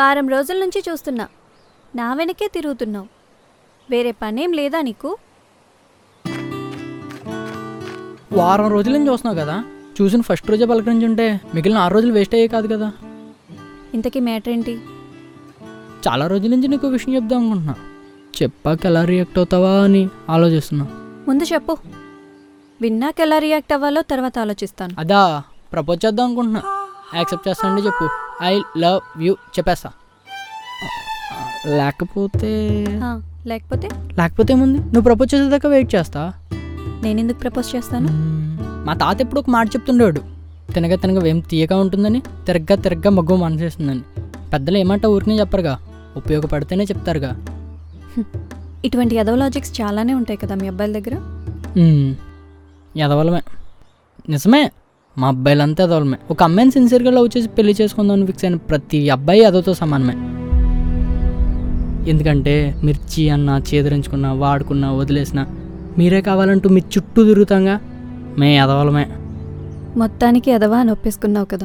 వారం రోజుల నుంచి చూస్తున్నా నా వెనకే తిరుగుతున్నావు వేరే పనేం లేదా నీకు వారం రోజుల నుంచి చూస్తున్నావు కదా చూసిన ఫస్ట్ రోజే పలకరించి ఉంటే మిగిలిన ఆరు రోజులు వేస్ట్ అయ్యే కాదు కదా ఇంతకీ మ్యాటర్ ఏంటి చాలా రోజుల నుంచి నీకు విషయం చెప్దాం అనుకుంటున్నా చెప్పాక ఎలా రియాక్ట్ అవుతావా అని ఆలోచిస్తున్నా ముందు చెప్పు విన్నాక ఎలా రియాక్ట్ అవ్వాలో తర్వాత ఆలోచిస్తాను అదా ప్రపోజ్ చేద్దాం అనుకుంటున్నా యాక్సెప్ట్ చేస్తానండి చెప్పు ఐ లవ్ యూ చెప్పేస్తా లేకపోతే హా, లేకపోతే లేకపోతే ఏముంది నువ్వు ప్రపోజ్ చేసేదాకా వెయిట్ చేస్తా నేనెందుకు ప్రపోజ్ చేస్తాను మ్మ్. మా తాత ఎప్పుడు ఒక మాట చెప్తుండేవాడు తినగా తినగా వేం తీయగా ఉంటుందని తిరగ్గా తిరగ్గా మగ్గు మనసేస్తుందని పెద్దలు ఏమంటా ఊరికే చెప్పరుగా ఉపయోగపడితేనే చెప్తారుగా ఇటువంటి ఎదవ లాజిక్స్ చాలానే ఉంటాయి కదా మీ అబ్బాయిల దగ్గర మ్మ్. ఎదవలమే నిజమే మా అబ్బాయిలంతా ఎదవలమే ఒక అమ్మాయిని సిన్సియర్గా లవ్ చేసి పెళ్లి చేసుకుందామని ఫిక్స్ అయిన ప్రతి అబ్బాయి ఎదవతో సమానమే ఎందుకంటే మిర్చి అన్న చేదరించుకున్నా వాడుకున్నా వదిలేసిన మీరే కావాలంటూ మీ చుట్టూ తిరుగుతాంగా మే ఎదవలమే మొత్తానికి ఎదవా అని ఒప్పేసుకున్నావు కదా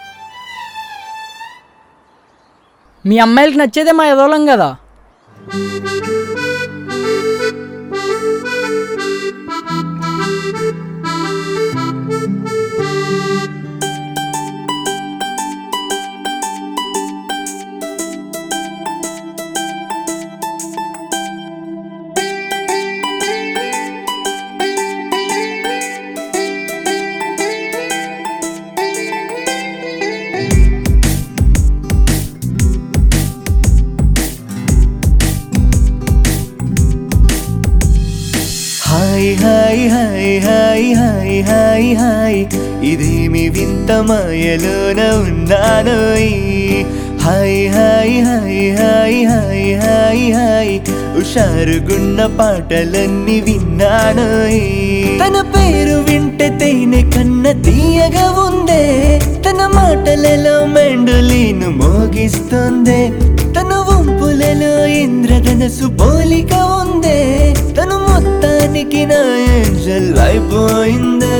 మీ అమ్మాయిలకి నచ్చేదే మా ఎదవలం కదా హాయ్ హాయ్ హాయ్ హాయ్ హాయ్ హాయ్ హాయ్ ఇదేమి వింత మాయలోన ఉన్నాను హాయ్ హాయ్ హాయ్ హాయ్ హాయ్ హాయ్ హాయ్ హుషారుగున్న పాటలన్నీ విన్నాను తన పేరు వింటే తేనె కన్న తీయగా ఉందే తన మాటలలో మెండులీను మోగిస్తుంది తన వంపులలో ఇంద్రధనసు పోలిక ఉందే తను మొత్తానికి నా ఏంజల్ అయిపోయిందే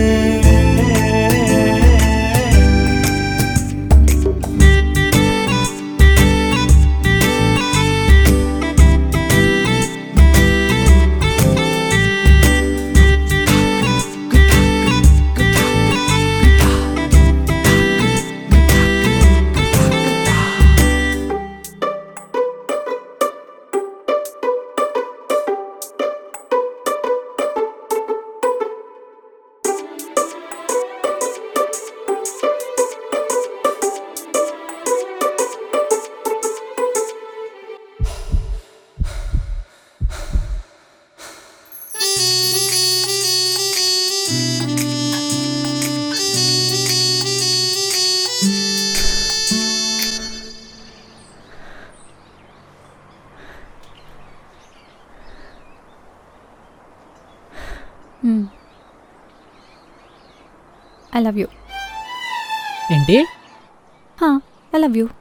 ఐ లవ్ యూ ఏంటి ఐ లవ్ యూ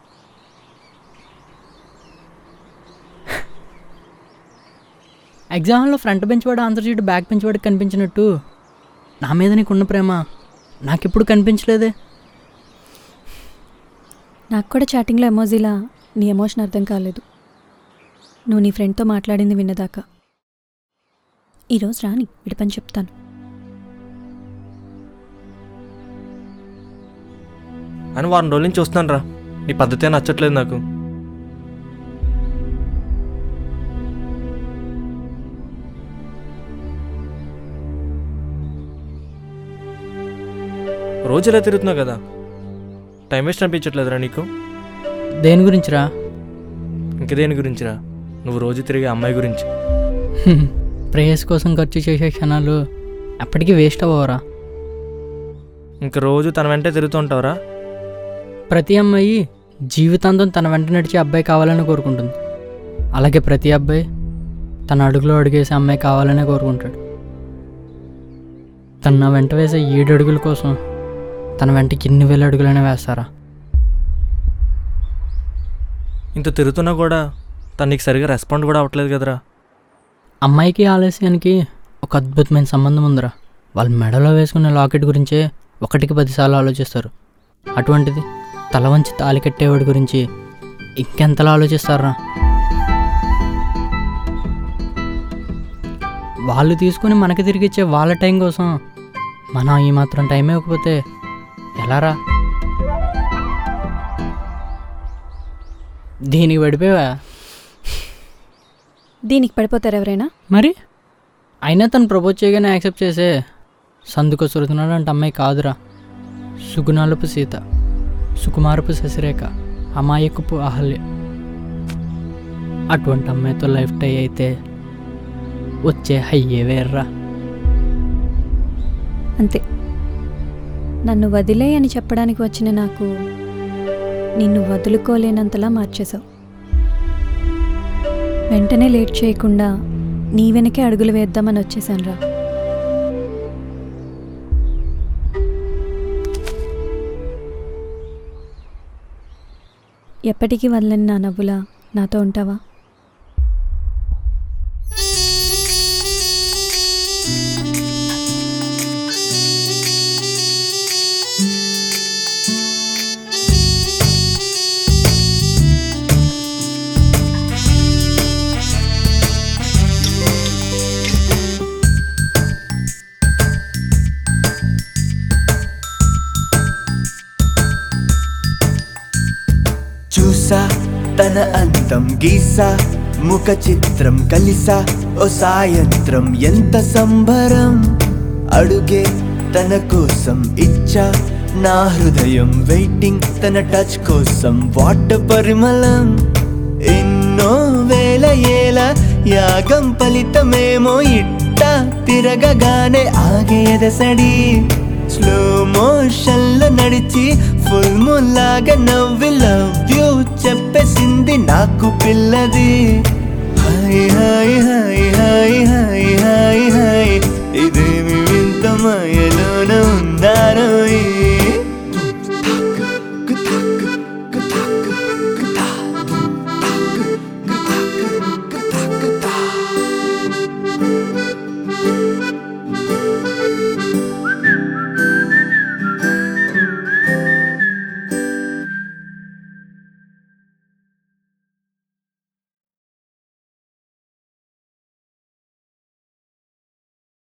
ఎగ్జామ్లో ఫ్రంట్ బెంచ్ వాడు ఆన్సర్ షీట్ బ్యాక్ బెంచ్ వాడికి కనిపించినట్టు నా మీద నీకున్న ప్రేమ నాకెప్పుడు కనిపించలేదే నాకు కూడా చాటింగ్లో ఎమోజీలా నీ ఎమోషన్ అర్థం కాలేదు నువ్వు నీ ఫ్రెండ్తో మాట్లాడింది విన్నదాకా ఈరోజు రాని విడి పని చెప్తాను అని వారం రోజుల నుంచి చూస్తున్నాను రా నీ పద్ధతే నచ్చట్లేదు నాకు రోజు ఇలా తిరుగుతున్నావు కదా టైం వేస్ట్ అనిపించట్లేదురా నీకు దేని గురించిరా ఇంక దేని గురించిరా నువ్వు రోజు తిరిగే అమ్మాయి గురించి ప్రేయస్ కోసం ఖర్చు చేసే క్షణాలు ఎప్పటికీ వేస్ట్ అవ్వరా ఇంక రోజు తన వెంటే తిరుగుతూ ఉంటావురా ప్రతి అమ్మాయి జీవితాంతం తన వెంట నడిచే అబ్బాయి కావాలని కోరుకుంటుంది అలాగే ప్రతి అబ్బాయి తన అడుగులో అడుగేసే అమ్మాయి కావాలనే కోరుకుంటాడు తన నా వెంట వేసే ఏడు అడుగుల కోసం తన వెంటకి ఎన్ని వేల అడుగులైనా వేస్తారా ఇంత తిరుగుతున్నా కూడా తను నీకు సరిగా రెస్పాండ్ కూడా అవ్వట్లేదు కదరా అమ్మాయికి ఆలస్యానికి ఒక అద్భుతమైన సంబంధం ఉందిరా వాళ్ళ మెడలో వేసుకునే లాకెట్ గురించే ఒకటికి పదిసార్లు ఆలోచిస్తారు అటువంటిది తల వంచి తాలి కట్టేవాడి గురించి ఇంకెంతలా ఆలోచిస్తారా వాళ్ళు తీసుకుని మనకి తిరిగి ఇచ్చే వాళ్ళ టైం కోసం మనం ఈ మాత్రం టైం ఇవ్వకపోతే ఎలారా దీనికి పడిపోయావా దీనికి పడిపోతారు ఎవరైనా మరి అయినా తను ప్రపోజ్ చేయగానే యాక్సెప్ట్ చేసే సందుకు సురుతున్నాడు అంటే అమ్మాయి కాదురా సుగుణాలపు సీత సుకుమారపు శశిరేఖ అమాయకపు అహల్య అటువంటి అమ్మాయితో లైఫ్ టై అయితే వచ్చే హయ్యే వేర్రా అంతే నన్ను వదిలే అని చెప్పడానికి వచ్చిన నాకు నిన్ను వదులుకోలేనంతలా మార్చేశావు వెంటనే లేట్ చేయకుండా నీ వెనకే అడుగులు వేద్దామని వచ్చేసాను రా ఎప్పటికీ వదలని నా నవ్వులా నాతో ఉంటావా చూసా తన అందం గీసా ముఖ చిత్రం కలిసా ఓ సాయంత్రం ఎంత సంబరం అడుగే తన కోసం ఇచ్చా నా హృదయం వెయిటింగ్ తన టచ్ కోసం వాట పరిమళం ఎన్నో వేల ఏల యాగం ఫలితమేమో ఇట్ట తిరగగానే ఆగేదసడి స్లో మోషన్ లో నడిచి ఫుల్ ముల్లాగా నవ్వి లవ్ యూ చెప్పేసింది నాకు పిల్లది హాయ్ హాయ్ హాయ్ హాయ్